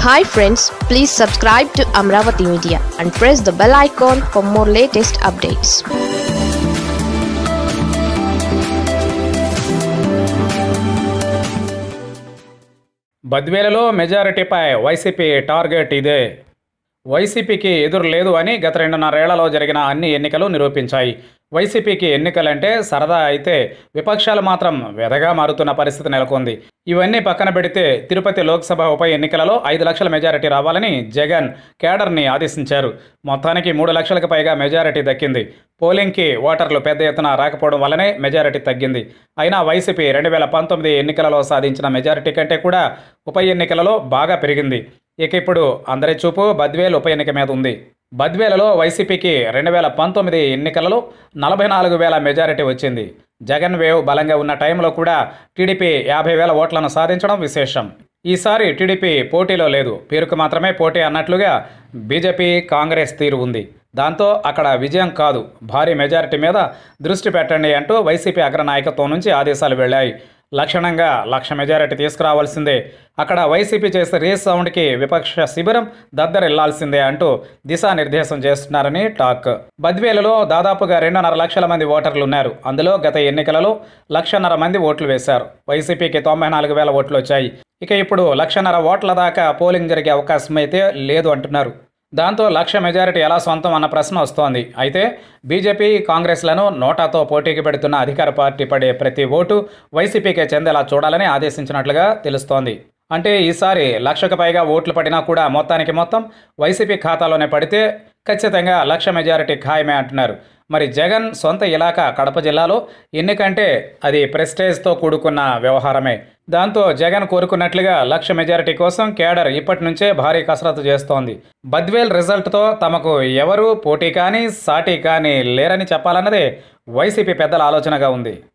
hi friends please subscribe to Amaravati media and press the bell icon for more latest updates బద్వేలలో మెజారిటీపై YCP target ఇదే వైసీపీకి ఎదురు లేదు అని గత రెండున్నరేళ్లలో జరిగిన అన్ని ఎన్నికలు నిరూపించాయి వైసీపీకి ఎన్నికలంటే సరదా అయితే విపక్షాలు మాత్రం వెదగా మారుతున్న పరిస్థితి నెలకొంది ఇవన్నీ పక్కన పెడితే తిరుపతి లోక్సభ ఉప ఎన్నికలలో ఐదు లక్షల మెజారిటీ రావాలని జగన్ కేడర్ని ఆదేశించారు మొత్తానికి మూడు లక్షలకు పైగా మెజారిటీ దక్కింది పోలింగ్కి ఓటర్లు పెద్ద ఎత్తున రాకపోవడం వల్లనే మెజారిటీ తగ్గింది అయినా వైసీపీ రెండు వేల పంతొమ్మిది ఎన్నికలలో సాధించిన మెజారిటీ కంటే కూడా ఉప ఎన్నికలలో బాగా పెరిగింది ఇక ఇప్పుడు అందరి చూపు బద్వేల్ ఉప ఎన్నిక మీద ఉంది బద్వేలలో వైసీపీకి రెండు వేల పంతొమ్మిది ఎన్నికలలో నలభై నాలుగు వేల మెజారిటీ వచ్చింది జగన్ వేవ్ బలంగా ఉన్న టైంలో కూడా టీడీపీ యాభై వేల ఓట్లను సాధించడం విశేషం ఈసారి టీడీపీ పోటీలో లేదు పేరుకు మాత్రమే పోటీ అన్నట్లుగా బీజేపీ కాంగ్రెస్ తీరు ఉంది దాంతో అక్కడ విజయం కాదు భారీ మెజారిటీ మీద దృష్టి పెట్టండి అంటూ వైసీపీ అగ్రనాయకత్వం నుంచి ఆదేశాలు వెళ్ళాయి లక్షణంగా లక్ష మెజారిటీ తీసుకురావాల్సిందే అక్కడ వైసీపీ చేసే రేస్ సౌండ్కి విపక్ష శిబిరం దద్దరిల్లాల్సిందే అంటూ దిశానిర్దేశం చేస్తున్నారని టాక్ బద్వేలలో దాదాపుగా రెండున్నర లక్షల మంది ఓటర్లు ఉన్నారు అందులో గత ఎన్నికలలో లక్షన్నర మంది ఓట్లు వేశారు వైసీపీకి తొంభై నాలుగు వేల ఓట్లు వచ్చాయి ఇక ఇప్పుడు లక్షన్నర ఓట్ల దాకా పోలింగ్ జరిగే అవకాశం అయితే లేదు అంటున్నారు దాంతో లక్ష మెజారిటీ ఎలా సొంతం అన్న ప్రశ్న వస్తోంది అయితే బీజేపీ కాంగ్రెస్లను నోటాతో పోటీకి పెడుతున్న అధికార పార్టీ పడే ప్రతి ఓటు వైసీపీకే చెందేలా చూడాలని ఆదేశించినట్లుగా తెలుస్తోంది అంటే ఈసారి లక్షకు పైగా ఓట్లు పడినా కూడా మొత్తానికి మొత్తం వైసీపీ ఖాతాలోనే పడితే ఖచ్చితంగా లక్ష మెజారిటీ ఖాయమే అంటున్నారు మరి జగన్ సొంత ఇలాకా కడప జిల్లాలో ఎన్నికంటే అది ప్రెస్టేజ్తో కూడుకున్న వ్యవహారమే దాంతో జగన్ కోరుకున్నట్లుగా లక్ష మెజారిటీ కోసం కేడర్ ఇప్పటి నుంచే భారీ కసరత్తు చేస్తోంది బద్వేల్ రిజల్ట్తో తమకు ఎవరు పోటీ కానీ సాటి కానీ లేరని చెప్పాలన్నదే వైసీపీ పెద్దల ఆలోచనగా ఉంది